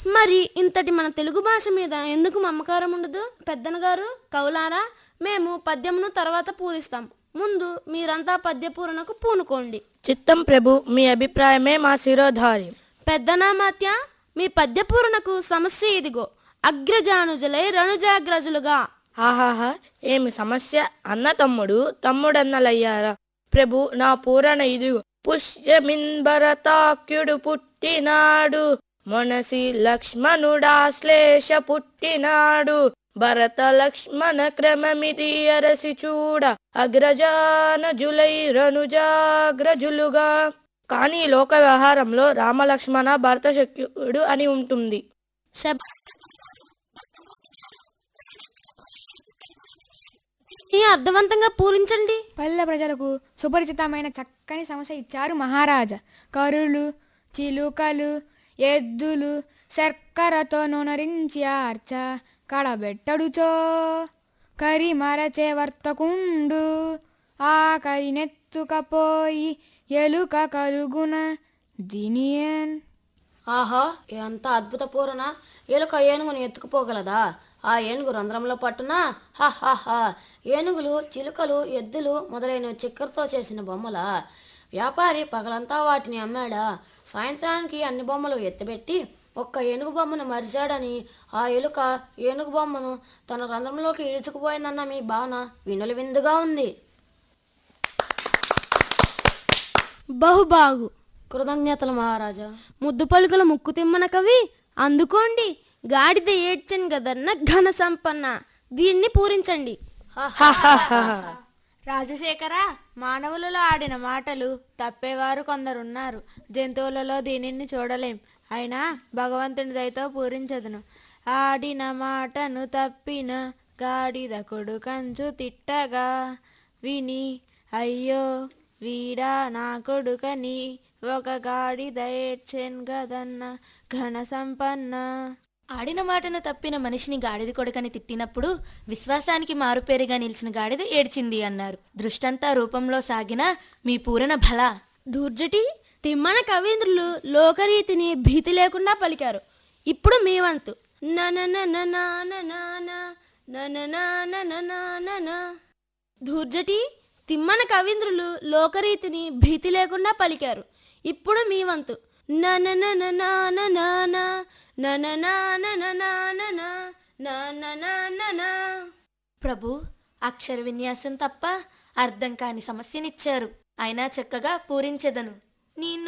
మరి ఇంతటి మన తెలుగు భాష మీద ఎందుకు మమకారం ఉండదు పెద్దన గారు కౌలారా మేము పద్యమును తర్వాత పూరిస్తాం ముందు మీరంతా పద్య పూరణకు పూనుకోండి చిత్తం ప్రభు మీ అభిప్రాయమే మా శిరోధారి పెద్దనామాత్య మీ పద్య పూరణకు సమస్య ఇదిగో అగ్రజానుజులై రణుజాగ్రజులుగా ఆహాహా ఏమి సమస్య అన్న తమ్ముడు తమ్ముడన్నలయ్యారా ప్రభు నా పూరణ ఇదిగో పుష్యమిన్భరతాక్యుడు పుట్టినాడు మొనసి లక్ష్మణుడాశ్లేష పుట్టినాడు భరత లక్ష్మణ క్రమమిది అరసి చూడ అగ్రజానజులై రనుజాగ్రజులుగా కానీ లోక వ్యవహారంలో రామలక్ష్మణ భరత శక్యుడు అని ఉంటుంది శబ్ ఈ అర్థవంతంగా పూరించండి పల్లె ప్రజలకు సుపరిచితమైన చక్కని సమస్య ఇచ్చారు మహారాజా కరులు చిలుకలు ఎద్దులు శర్కరతో నొనరించి ఆర్చ కడబెట్టడుచో కరి మరచే వర్తకుండు ఆ కరినెత్తుకపోయి ఎలుక కలుగున దినియన్ ఆహా ఎంత అద్భుత పూరణ ఎలుక ఏనుగును ఎత్తుకుపోగలదా ఆ ఏనుగు రంధ్రంలో పట్టునా హా హా హా ఏనుగులు చిలుకలు ఎద్దులు మొదలైన చక్కెరతో చేసిన బొమ్మల వ్యాపారి పగలంతా వాటిని అమ్మాడా సాయంత్రానికి అన్ని బొమ్మలు ఎత్తిపెట్టి ఒక్క ఏనుగు బొమ్మను మరిచాడని ఆ ఎలుక ఏనుగు బొమ్మను తన రంధ్రంలోకి ఈడ్చుకుపోయిందన్న మీ భావన వినుల విందుగా ఉంది బహుబాగు కృతజ్ఞతలు మహారాజా ముద్దు పలుకుల ముక్కు తిమ్మన కవి అందుకోండి గాడిద ఏడ్చని గదన్న ఘన సంపన్న దీన్ని పూరించండి రాజశేఖర మానవులలో ఆడిన మాటలు తప్పేవారు కొందరున్నారు జంతువులలో దీనిని చూడలేం అయినా భగవంతుని దయతో పూరించదును ఆడిన మాటను తప్పిన గాడిద కొడుకంచు తిట్టగా విని అయ్యో వీడా నా కొడుకని ఒక గాడిద ఏడ్చెన్ గదన్న ఘన సంపన్న ఆడిన మాటను తప్పిన మనిషిని గాడిద కొడుకని తిట్టినప్పుడు విశ్వాసానికి మారుపేరుగా నిలిచిన గాడిద ఏడ్చింది అన్నారు దృష్టంతా రూపంలో సాగిన మీ పూరణ భల దూర్జటి తిమ్మన కవీంద్రులు లోకరీతిని భీతి లేకుండా పలికారు ఇప్పుడు మీ వంతు ధూర్జటి తిమ్మన కవీంద్రులు లోకరీతిని భీతి లేకుండా పలికారు ఇప్పుడు మీ వంతు ప్రభు అక్షర విన్యాసం తప్ప అర్థం కాని సమస్యనిచ్చారు అయినా చక్కగా పూరించెదను నీ